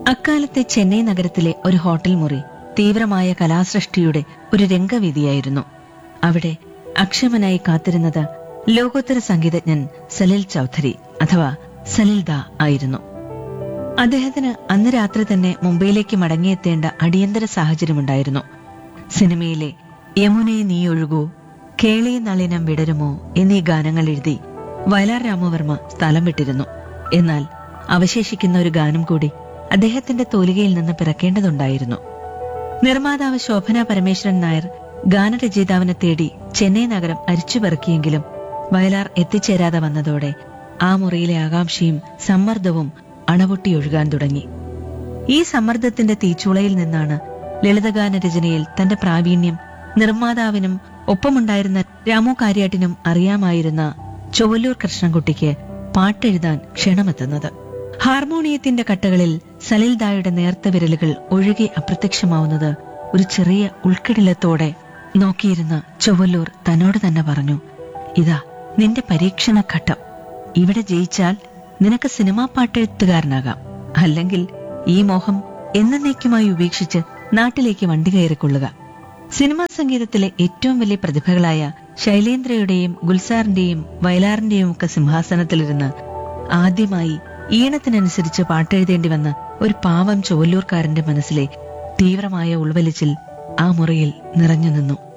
അക്കാലത്തെ ചെന്നൈ നഗരത്തിലെ ഒരു ഹോട്ടൽ മുറി തീവ്രമായ കലാസൃഷ്ടിയുടെ ഒരു രംഗവേദിയായിരുന്നു അവിടെ അക്ഷമനായി കാത്തിരുന്നത് ലോകോത്തര സംഗീതജ്ഞൻ സലിൽ ചൌധരി അഥവാ സലിൽദ ആയിരുന്നു അദ്ദേഹത്തിന് അന്ന് രാത്രി തന്നെ മുംബൈയിലേക്ക് മടങ്ങിയെത്തേണ്ട അടിയന്തര സാഹചര്യമുണ്ടായിരുന്നു സിനിമയിലെ യമുനെ നീ ഒഴുകൂ കേളി നളിനം വിടരുമോ എന്നീ ഗാനങ്ങൾ എഴുതി വയലാർ രാമവർമ്മ സ്ഥലം വിട്ടിരുന്നു എന്നാൽ അവശേഷിക്കുന്ന ഒരു ഗാനം കൂടി അദ്ദേഹത്തിന്റെ തോലികയിൽ നിന്ന് പിറക്കേണ്ടതുണ്ടായിരുന്നു നിർമ്മാതാവ് ശോഭന പരമേശ്വരൻ നായർ ഗാനരചയിതാവിനെ തേടി ചെന്നൈ നഗരം അരിച്ചുപെറുക്കിയെങ്കിലും വയലാർ എത്തിച്ചേരാതെ വന്നതോടെ ആ മുറിയിലെ ആകാംക്ഷയും സമ്മർദ്ദവും അണപൊട്ടിയൊഴുകാൻ തുടങ്ങി ഈ സമ്മർദ്ദത്തിന്റെ തീച്ചൂളയിൽ നിന്നാണ് ലളിതഗാന രചനയിൽ തന്റെ പ്രാവീണ്യം നിർമ്മാതാവിനും ഒപ്പമുണ്ടായിരുന്ന രാമു കാര്യാട്ടിനും അറിയാമായിരുന്ന ചൊവ്വല്ലൂർ കൃഷ്ണൻകുട്ടിക്ക് പാട്ടെഴുതാൻ ക്ഷണമെത്തുന്നത് ഹാർമോണിയത്തിന്റെ കട്ടകളിൽ സലിൽദായുടെ നേർത്ത വിരലുകൾ ഒഴുകി അപ്രത്യക്ഷമാവുന്നത് ഒരു ചെറിയ ഉൾക്കിടിലത്തോടെ നോക്കിയിരുന്ന ചൊവ്വല്ലൂർ തന്നോട് തന്നെ പറഞ്ഞു ഇതാ നിന്റെ പരീക്ഷണ ഘട്ടം ഇവിടെ ജയിച്ചാൽ നിനക്ക് സിനിമാ പാട്ടെഴുത്തുകാരനാകാം അല്ലെങ്കിൽ ഈ മോഹം എന്നേക്കുമായി ഉപേക്ഷിച്ച് നാട്ടിലേക്ക് വണ്ടി കയറിക്കൊള്ളുക സിനിമാ സംഗീതത്തിലെ ഏറ്റവും വലിയ പ്രതിഭകളായ ശൈലേന്ദ്രയുടെയും ഗുൽസാറിന്റെയും വയലാറിന്റെയും ഒക്കെ സിംഹാസനത്തിലിരുന്ന് ആദ്യമായി ഈണത്തിനനുസരിച്ച് പാട്ടെഴുതേണ്ടി വന്ന ഒരു പാവം ചുവല്ലൂർക്കാരന്റെ മനസ്സിലെ തീവ്രമായ ഉൾവലിച്ചിൽ ആ മുറിയിൽ നിറഞ്ഞു നിന്നു